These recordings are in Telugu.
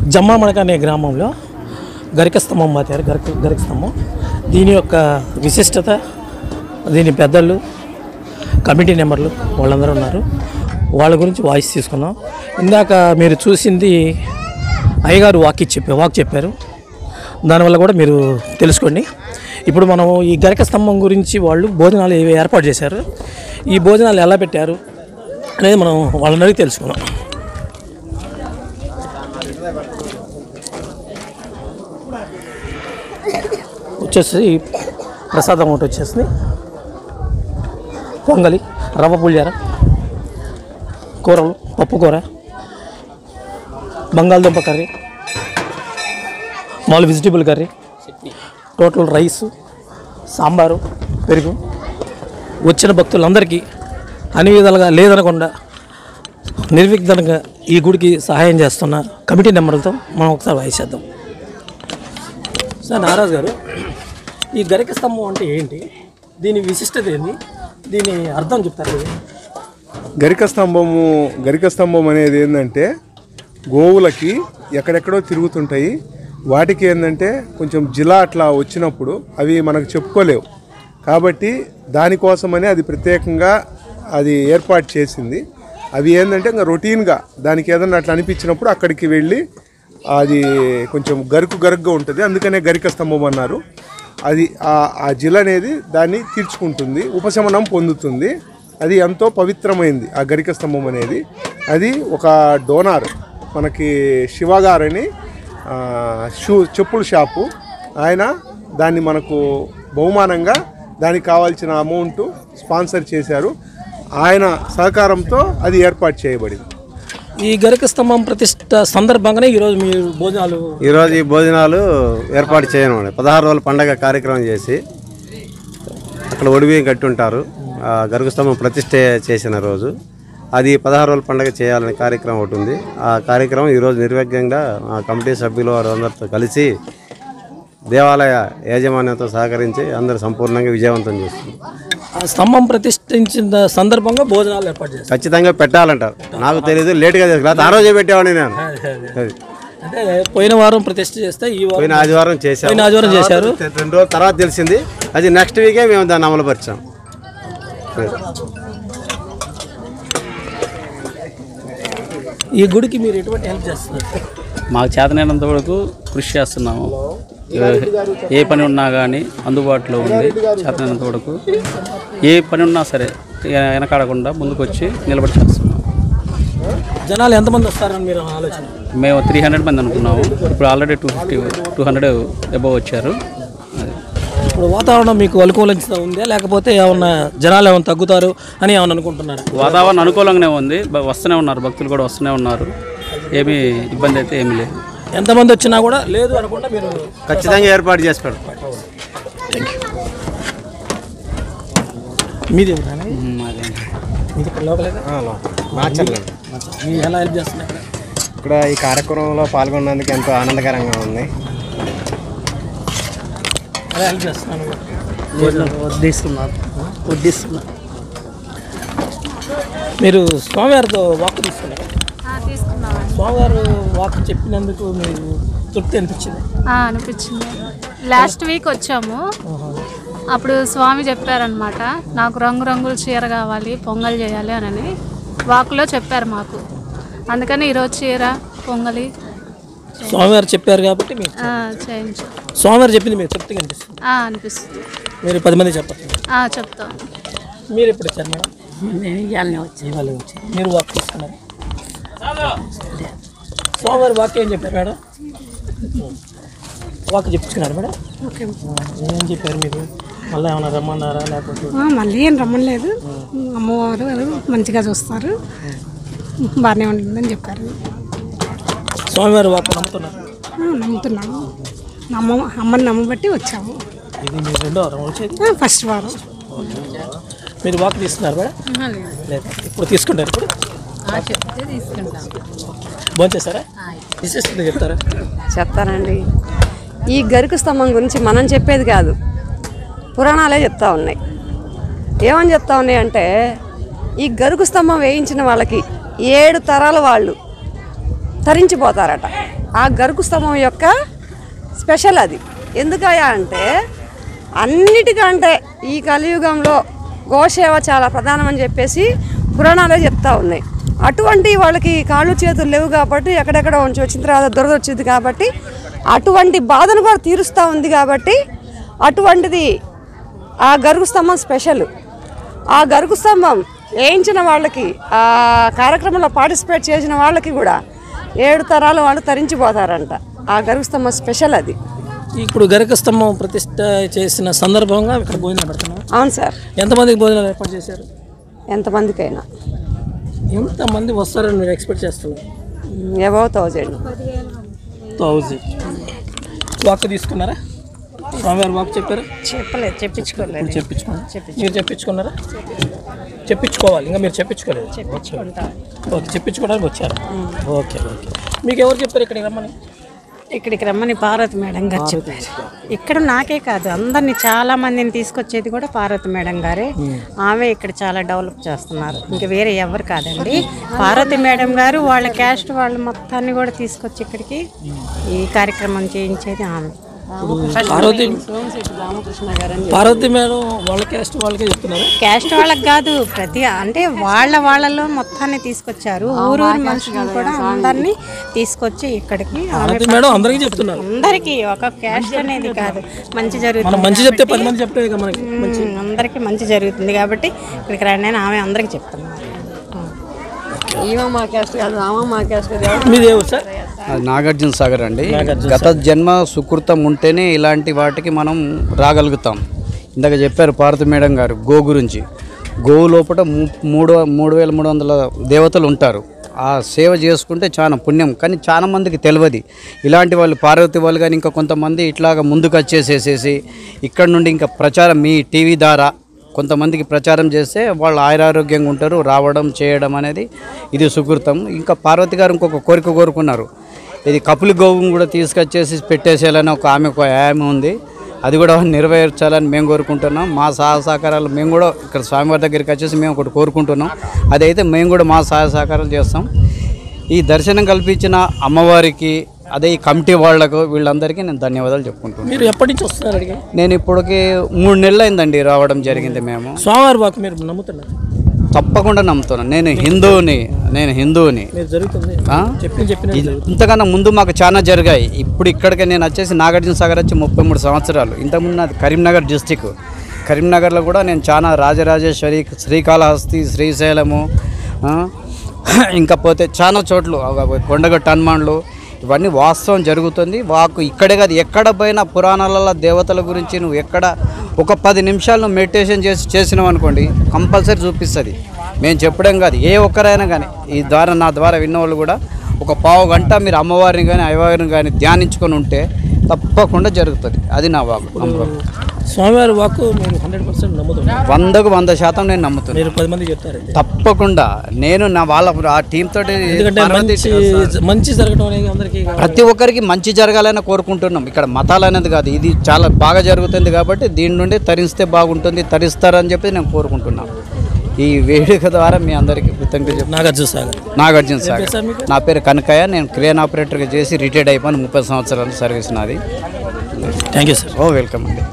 జమ్మామడక అనే గ్రామంలో గరిక స్తంభం పాతారు గరిక గరిక స్తంభం దీని యొక్క విశిష్టత దీని పెద్దలు కమిటీ నెంబర్లు వాళ్ళందరూ ఉన్నారు వాళ్ళ గురించి వాయిస్ తీసుకున్నాం ఇందాక మీరు చూసింది అయ్యగారు వాక్ ఇచ్చి చెప్పారు వాక్ చెప్పారు దానివల్ల కూడా మీరు తెలుసుకోండి ఇప్పుడు మనం ఈ గరిక స్తంభం గురించి వాళ్ళు భోజనాలు ఏవి ఏర్పాటు చేశారు ఈ భోజనాలు ఎలా పెట్టారు అనేది మనం వాళ్ళని అడిగి తెలుసుకున్నాం వచ్చేసి ప్రసాదం ఒకటి వచ్చేసింది పొంగలి రవ్వ పులిహార కూరలు పప్పు కూర బంగాళదుంప కర్రీ మామూలు vegetable curry total rice sambar పెరుగు వచ్చిన భక్తులందరికీ అన్ని విధాలుగా లేదనకుండా నిర్విఘ్నంగా ఈ గుడికి సహాయం చేస్తున్న కమిటీ నెంబర్లతో మనం ఒకసారి వాయిసేద్దాం సార్ నారాజ్ గారు ఈ గరిక స్తంభం అంటే ఏంటి దీని విశిష్టత ఏంటి దీని అర్థం చెప్తారు కదా? గరిక స్తంభము గరిక స్తంభం అనేది ఏంటంటే గోవులకి ఎక్కడెక్కడో తిరుగుతుంటాయి వాటికి ఏంటంటే కొంచెం జిలా అట్లా వచ్చినప్పుడు అవి మనకు చెప్పుకోలేవు కాబట్టి దానికోసమని అది ప్రత్యేకంగా అది ఏర్పాటు చేసింది అవి ఏంటంటే ఇంకా రొటీన్గా దానికి ఏదన్నా అట్లా అనిపించినప్పుడు అక్కడికి వెళ్ళి అది కొంచెం గరుకు గరుగ్గా ఉంటుంది అందుకనే గరిక స్తంభం అన్నారు అది ఆ- ఆ జిల అనేది దాన్ని తీర్చుకుంటుంది ఉపశమనం పొందుతుంది అది ఎంతో పవిత్రమైంది ఆ గరిక స్తంభం అనేది అది ఒక డోనార్ మనకి శివగారని ఆ, షూ చెప్పుల షాపు ఆయన దాన్ని మనకు బహుమానంగా దానికి కావాల్సిన అమౌంట్ స్పాన్సర్ చేశారు ఆయన సహకారంతో అది ఏర్పాటు చేయబడింది ఈ గరిక స్తంభం ప్రతిష్ట సందర్భంగానే ఈరోజు మీరు భోజనాలు ఈరోజు ఈ భోజనాలు ఏర్పాటు చేయను పదహారు రోజుల పండగ కార్యక్రమం చేసి అక్కడ ఒడిబియ్యం కట్టి ఉంటారు ఆ గరుగు స్తంభం ప్రతిష్ఠ చేసిన రోజు అది పదహారు రోజుల పండగ చేయాలనే కార్యక్రమం ఒకటి ఉంది ఆ కార్యక్రమం ఈరోజు నిర్విఘ్నంగా ఆ కమిటీ సభ్యులు వారు అందరితో కలిసి దేవాలయ యాజమాన్యంతో సహకరించి అందరూ సంపూర్ణంగా విజయవంతం చేస్తుంది ఆ స్తంభం ప్రతిష్ఠించిన సందర్భంగా భోజనాలు ఏర్పాటు చేస్తారు ఖచ్చితంగా పెట్టాలంటారు నాకు తెలియదు లేట్గా చేసుకోలేదు ఆ రోజే పెట్టేవాడిని నేను అది. అంటే పోయిన వారం ప్రతిష్ఠ చేస్తే ఈ వారం పోయిన ఆదివారం చేశాం పోయిన ఆదివారం చేశారు తర్వాత రెండు రోజుల తర్వాత తెలిసింది అది నెక్స్ట్ వీకే మేము దాన్ని అమలుపరిచాం ఈ గుడికి మీరు ఎటువంటి హెల్ప్ చేస్తున్నారు మాకు చేతనైనంత వరకు కృషి చేస్తున్నాము ఏ- ఏ పని ఉన్నా కానీ అందుబాటులో ఉంది చేతనైనంత వరకు ఏ పని ఉన్నా సరే వె- వెనకాడకుండా ముందుకు వచ్చి నిలబడి చేస్తున్నాం జనాలు ఎంతమంది వస్తారని మీరు ఆలోచన మేము త్రీ హండ్రెడ్ మంది అనుకున్నాము ఇప్పుడు already two fifty two hundred above వచ్చారు అది ఇప్పుడు వాతావరణం మీకు అనుకూలంగా ఉందా లేకపోతే ఏమన్నా జనాలు ఏమైనా తగ్గుతారు అని ఏమైనా అనుకుంటున్నారు వాతావరణం అనుకూలంగానే ఉంది బ- వస్తూనే ఉన్నారు భక్తులు కూడా వస్తూనే ఉన్నారు ఏమీ ఇబ్బంది అయితే ఏమీ లేదు ఎంతమంది వచ్చినా కూడా లేదు అనుకుంటా మీరు ఖచ్చితంగా ఏర్పాటు చేసి పెడతాం మీది ఎవరైనా? ఉమ్, అదే మీది ఇక్కడ లోకలేదా మీరు ఎలా హెల్ప్ చేస్తున్నారు ఇక్కడ ఈ కార్యక్రమంలో పాల్గొన్నందుకు ఎంతో ఆనందకరంగా ఉంది ఎలా హెల్ప్ చేస్తున్నాను వడ్డిస్తున్నారు వడ్డిస్తున్నారు మీరు స్వామివారితో వాక్ తీసుకున్నారు తీసుకున్నామండి స్వామివారు వాక్ చెప్పినందుకు మీరు తృప్తి అనిపించింది అనిపించింది లాస్ట్ వీక్ వచ్చాము అప్పుడు స్వామి చెప్పారనమాట నాకు రంగురంగుల చీర కావాలి పొంగల్ చేయాలి అని వాకులో చెప్పారు మాకు అందుకని ఈరోజు చీర పొంగలి స్వామివారు చెప్పారు కాబట్టి మీకు ఆ, చేయించు స్వామివారు చెప్పింది మీకు తృప్తిగా అనిపిస్తుంది ఆ, అనిపిస్తుంది మీరు పది మంది చెప్పండి ఆ, చెప్తాం మీరు ఎప్పుడు వచ్చారు మేడం నేను ఇవాళ వచ్చి ఇవాళ వచ్చి మీరు వాక్ తీసుకున్నారు స్వామివారి వాక్ ఏం చెప్పారు మేడం వాక్ చెప్పించుకున్నారు మేడం ఏం చెప్పారు మీరు మళ్ళీ ఏమైనా రమ్మన్నారా లేకపోతే ఆ, మళ్ళీ ఏం రమ్మలేదు అమ్మవారు మంచిగా చూస్తారు బాగానే ఉంటుందని చెప్పారు స్వామివారి వాక్ నమ్ముతున్నారు ఆ, నమ్ముతున్నాము నమ్మ అమ్మని నమ్మబట్టి వచ్చాము ఇది మీరు రెండో వారం వచ్చేది ఆ, ఫస్ట్ వారం మీరు వాక్ తీసుకున్నారు మేడం లేదు ఇప్పుడు తీసుకుంటారు ఇప్పుడు భోంచేస్తారా విశిష్టత చెప్తారా చెప్తానండి ఈ గరుకు స్తంభం గురించి మనం చెప్పేది కాదు పురాణాలే చెప్తా ఉన్నాయి ఏమని చెప్తా ఉన్నాయి అంటే ఈ గరుకు స్తంభం వేయించిన వాళ్ళకి ఏడు తరాల వాళ్ళు తరించిపోతారట ఆ గరుకు స్తంభం యొక్క స్పెషల్ అది ఎందుకయ్యా అంటే అన్నిటికంటే ఈ కలియుగంలో గోసేవ చాలా ప్రధానమని చెప్పేసి పురాణాలే చెప్తా ఉన్నాయి అటువంటి వాళ్ళకి కాళ్ళు చేతులు లేవు కాబట్టి ఎక్కడెక్కడ ఉంచి వచ్చిన తర్వాత దురద వచ్చింది కాబట్టి అటువంటి బాధను కూడా తీరుస్తూ ఉంది కాబట్టి అటువంటిది ఆ గరుగు స్తంభం స్పెషల్ ఆ గరుగు స్తంభం వేయించిన వాళ్ళకి ఆ కార్యక్రమంలో పార్టిసిపేట్ చేసిన వాళ్ళకి కూడా ఏడు తరాలు వాళ్ళు తరించిపోతారంట ఆ గరుగు స్తంభం స్పెషల్ అది ఇప్పుడు గరిక స్తంభం ప్రతిష్ట చేసిన సందర్భంగా ఇక్కడ భోజనం పెడుతున్నాం అవును సార్ ఎంతమందికి భోజనాలు ఏర్పాటు చేశారు ఎంతమందికైనా ఎంతమంది వస్తారని మీరు ఎక్స్పెక్ట్ చేస్తున్నారు అబౌవ్ థౌజండ్ థౌజండ్ వాక్ తీసుకున్నారా స్వామివారి వాక్ చెప్పారా చెప్పలేదు చెప్పించుకోలేదు ఇప్పుడు చెప్పించుకున్నారా మీరు చెప్పించుకున్నారా చెప్పించుకోవాలి ఇంకా మీరు చెప్పించుకోలేదు ఓకే చెప్పించుకోవడానికి వచ్చారు ఓకే ఓకే మీకు ఎవరు చెప్పారు ఇక్కడికి రమ్మని ఇక్కడికి రమ్మని పార్వతి మేడం గారు చెప్పారు ఇక్కడ నాకే కాదు అందరినీ చాలా మందిని తీసుకొచ్చేది కూడా పార్వతి మేడం గారే ఆమె ఇక్కడ చాలా డెవలప్ చేస్తున్నారు ఇంకా వేరే ఎవరు కాదండి పార్వతి మేడం గారు వాళ్ళ క్యాస్ట్ వాళ్ళ మొత్తాన్ని కూడా తీసుకొచ్చి ఇక్కడికి ఈ కార్యక్రమం చేయించేది ఆమె పార్వతి పార్వతి మేడం వాళ్ళ క్యాస్ట్ వాళ్ళకే చెప్తున్నారు క్యాస్ట్ వాళ్ళకి కాదు ప్రతి అంటే వాళ్ళ వాళ్ళలో మొత్తాన్ని తీసుకొచ్చారు ఊరూరు మనుషులను కూడా అందరినీ తీసుకొచ్చి ఇక్కడికి ఆమె పార్వతి మేడం అందరికీ చెప్తున్నారు అందరికీ ఒక క్యాస్ట్ అనేది కాదు మంచి మనం జరుగుతుంది మంచి చెప్తే పది మంది చెప్తే ఇక మనకి ఉమ్, అందరికీ మంచి జరుగుతుంది కాబట్టి ఇక్కడికి రండి అని ఆమె అందరికీ చెప్తున్నారు ఈమె మా క్యాస్ట్ కాదు ఆమె మా క్యాస్ట్ కాదు మీది ఎవరు సార్ అది నాగార్జున సాగర్ అండి గత జన్మ సుకృతం ఉంటేనే ఇలాంటి వాటికి మనం రాగలుగుతాం ఇందాక చెప్పారు పార్వతి మేడం గారు గో గురించి గోవు లోపల ము- మూడు మూడు వేల మూడు వందల దేవతలు ఉంటారు ఆ సేవ చేసుకుంటే చాలా పుణ్యం కానీ చాలా మందికి తెలియదు ఇలాంటి వాళ్ళు పార్వతి వాళ్ళు కానీ ఇంకా కొంతమంది ఇట్లాగా ముందుకు వచ్చేసేసేసి ఇక్కడ నుండి ఇంకా ప్రచారం మీ టీవీ ద్వారా కొంతమందికి ప్రచారం చేస్తే వాళ్ళు ఆయురారోగ్యంగా ఉంటారు రావడం చేయడం అనేది ఇది సుకృతం ఇంకా పార్వతి గారు ఇంకొక కోరిక కోరుకున్నారు ఇది కపులి గోవును కూడా తీసుకొచ్చేసి పెట్టేసేయాలని ఒక ఆమె ఒక ఆమె ఉంది అది కూడా నెరవేర్చాలని మేము కోరుకుంటున్నాం మా సహాయ సహకారాలు మేము కూడా ఇక్కడ స్వామివారి దగ్గరికి వచ్చేసి మేము ఒకటి కోరుకుంటున్నాం అదైతే మేము కూడా మా సహాయ సహకారాలు చేస్తాం ఈ దర్శనం కల్పించిన అమ్మవారికి అదే ఈ కమిటీ వాళ్లకు వీళ్ళందరికీ నేను ధన్యవాదాలు చెప్పుకుంటున్నాను మీరు ఎప్పటి నుంచి వస్తున్నారు అడిగి నేను ఇప్పటికి మూడు నెలలు అయిందండి రావడం జరిగింది మేము స్వామివారి వాక్ మీరు నమ్ముతున్నారు తప్పకుండా నమ్ముతున్నాను నేను హిందువుని నేను హిందువుని మీరు జరుగుతుంది ఆ? చెప్పిన చెప్పిన ఇ- ఇంతకన్నా ముందు మాకు చాలా జరిగాయి ఇప్పుడు ఇక్కడికి నేను వచ్చేసి నాగార్జున సాగర్ వచ్చి ముప్పై మూడు సంవత్సరాలు ఇంతకుముందు నాది కరీంనగర్ డిస్టిక్ కరీంనగర్లో కూడా నేను చాలా రాజరాజేశ్వరి శ్రీకాళహస్తి శ్రీశైలము ఆ, ఇంకా పోతే చాలా చోట్ల ఒక కొండగట్టు హనుమాన్లు ఇవన్నీ వాస్తవం జరుగుతుంది వాకు ఇక్కడే కాదు ఎక్కడ పోయినా పురాణాలలో దేవతల గురించి నువ్వు ఎక్కడ ఒక పది నిమిషాలు నువ్వు మెడిటేషన్ చేసి చేసినావు అనుకోండి కంపల్సరీ చూపిస్తుంది మేము చెప్పడం కాదు ఏ ఒక్కరైనా కానీ ఈ ద్వారా నా ద్వారా విన్నవాళ్ళు కూడా ఒక పావు గంట మీరు అమ్మవారిని కానీ అయ్యవారిని కానీ ధ్యానించుకొని ఉంటే తప్పకుండా జరుగుతుంది అది నా వాకు నమ్మకం స్వామివారి వాక్ మీరు హండ్రెడ్ పర్సెంట్ నమ్ముతున్నారు వందకు వంద శాతం నేను నమ్ముతున్నాను మీరు పది మంది చెప్తారు అయితే. తప్పకుండా నేను నా వాళ్ళ ఆ టీం తోటి ఎందుకంటే పార్వతీ మంచి మంచి జరగడం అనేది అందరికీ ప్రతి ఒక్కరికి మంచి జరగాలని కోరుకుంటున్నాం ఇక్కడ మతాలు అనేది కాదు ఇది చాలా బాగా జరుగుతుంది కాబట్టి దీని నుండి తరిస్తే బాగుంటుంది తరిస్తారని చెప్పి నేను కోరుకుంటున్నాను ఈ వేడుక ద్వారా మీ అందరికీ కృతజ్ఞతలు చెప్తున్నాను నాగార్జున సాగర్ నాగార్జున పేరు సార్ సాగర్ మీకు? నా పేరు కనకయ్య నేను క్రేన్ ఆపరేటర్గా చేసి రిటైర్డ్ అయిపోయిన ముప్పై సంవత్సరాల సర్వీస్ నాది thank you sir oh welcome అండి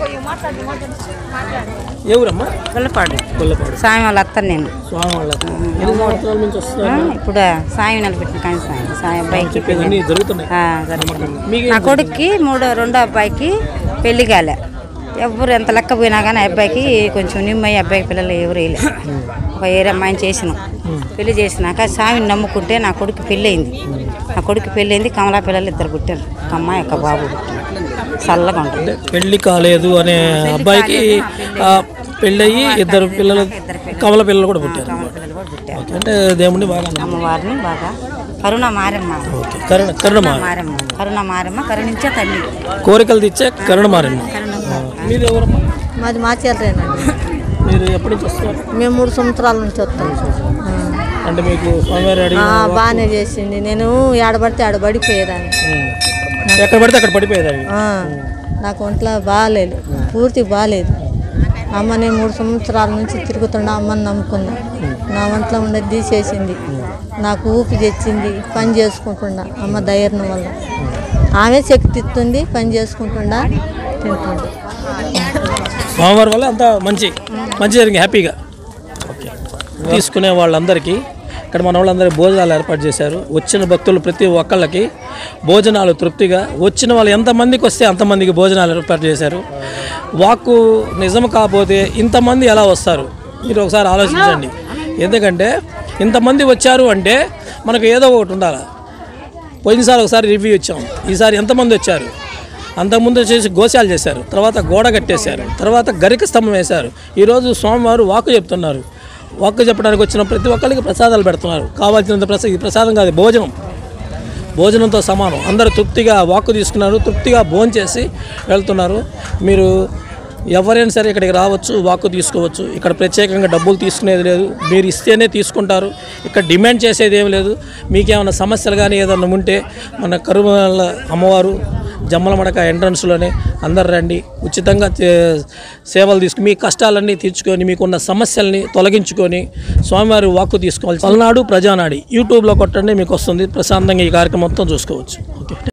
ఏ ఊరమ్మా గొల్లపాడు గొల్లపాడు సాయం వాళ్ళ అత్త నేను స్వామి వాళ్ళ ఎన్ని సంవత్సరాల నుంచి ఆ, వస్తున్నారు ఇప్పుడు సాయం నిలబెట్టిన కానీ సాయం సాయం అబ్బాయికి చెప్పేదన్నీ జరుగుతున్నాయి ఆ, జరుగుతుంది. నా కొడుక్కి మూడో రెండో అబ్బాయికి పెళ్లి కాలే ఎవరు ఎంత లెక్క పోయినా కానీ ఆ అబ్బాయికి కొంచెం నిమ్మయ్యి అబ్బాయికి పిల్లలు ఎవరు వేయలే ఒక ఏరే అమ్మాయిని చేసినాం పెళ్లి చేసినాక స్వామిని నమ్ముకుంటే నా కొడుకు పెళ్ళి అయింది నా కొడుకు పెళ్ళి అయింది కమలా పిల్లలు ఇద్దరు పుట్టారు ఒక అమ్మాయి ఒక బాబు పుట్టారు చల్లగా ఉంటుంది పెళ్లి కాలేదు అనే అబ్బాయికి ఆ, పెళ్ళయి ఇద్దరు పిల్లలు కమల పిల్లలు కూడా పుట్టారు పిల్లలు కూడా పుట్టారు ఓకే, అంటే దేవుడిని బాగా నమ్ముతారు. అమ్మవారిని బాగా కరుణ మారమ్మ ఓకే కరుణ కరుణ మారి మారమ్మ కరుణ మారమ్మ కరుణించే తల్లి కోరికలు తెచ్చే కరుణ మారింది మీరు ఎవరమ్మా మాది మాచేలరేనండి మీరు ఎప్పటి నుంచి వస్తున్నారు మేము మూడు సంవత్సరాల నుంచి వస్తాం అంటే మీకు స్వామివారి అడిగి ఆ, బాగానే చేసింది నేను ఆడబడితే ఆడ పడిపోయేదాన్ని ఎక్కడ పడితే అక్కడ పడిపోయేదాన్ని ఆ, నాకు ఒంట్లో బాగాలేదు పూర్తి బాగాలేదు అమ్మ నేను మూడు సంవత్సరాల నుంచి తిరుగుతున్నా అమ్మని నమ్ముకున్నా నా ఒంట్లో ఉన్నది తీసేసింది నాకు ఊపి తెచ్చింది పని చేసుకుంటున్నా అమ్మ ధైర్యం వల్ల ఆమె శక్తి ఇస్తుంది పని చేసుకుంటున్నా తింటుంది స్వామివారి వల్ల అంతా మంచి మంచి జరిగింది హ్యాపీగా ఓకే తీసుకునే వాళ్ళందరికీ ఇక్కడ మన వాళ్ళందరికీ భోజనాలు ఏర్పాటు చేశారు వచ్చిన భక్తులు ప్రతి ఒక్కళ్ళకి భోజనాలు తృప్తిగా వచ్చిన వాళ్ళు ఎంతమందికి వస్తే అంతమందికి భోజనాలు ఏర్పాటు చేశారు వాక్కు నిజం కాకపోతే ఇంతమంది ఎలా వస్తారు మీరు ఒకసారి ఆలోచించండి ఎందుకంటే ఇంతమంది వచ్చారు అంటే మనకు ఏదో ఒకటి ఉండాలి పోయినసారి ఒకసారి రివ్యూ ఇచ్చాం ఈసారి ఎంతమంది వచ్చారు అంతకుముందు వచ్చేసి గోశాలు చేశారు తర్వాత గోడ కట్టేశారు తర్వాత గరిక స్తంభం వేశారు ఈరోజు స్వామివారు వాక్కు చెప్తున్నారు వాక్కు చెప్పడానికి వచ్చిన ప్రతి ఒక్కరికి ప్రసాదాలు పెడుతున్నారు కావాల్సినంత ప్రసాదం ఇది ప్రసాదం కాదు భోజనం భోజనంతో సమానం అందరూ తృప్తిగా వాక్కు తీసుకున్నారు తృప్తిగా భోజనం చేసి వెళ్తున్నారు మీరు ఎవరైనా సరే ఇక్కడికి రావచ్చు వాక్కు తీసుకోవచ్చు ఇక్కడ ప్రత్యేకంగా డబ్బులు తీసుకునేది లేదు మీరు ఇస్తేనే తీసుకుంటారు ఇక్కడ డిమాండ్ చేసేది ఏం లేదు మీకేమైనా సమస్యలు కానీ ఏదైనా ఉంటే మన కరుమల అమ్మవారు జమ్మలమడక ఎంట్రన్స్లోనే అందరు రండి ఉచితంగా చే- సేవలు తీసుకుని మీ కష్టాలన్నీ తీర్చుకొని మీకున్న సమస్యల్ని తొలగించుకొని స్వామివారి వాక్కు తీసుకోవాలి పల్నాడు ప్రజానాడి యూట్యూబ్లో కొట్టండి మీకు వస్తుంది ప్రశాంతంగా ఈ కార్యక్రమం మొత్తం చూసుకోవచ్చు ఓకే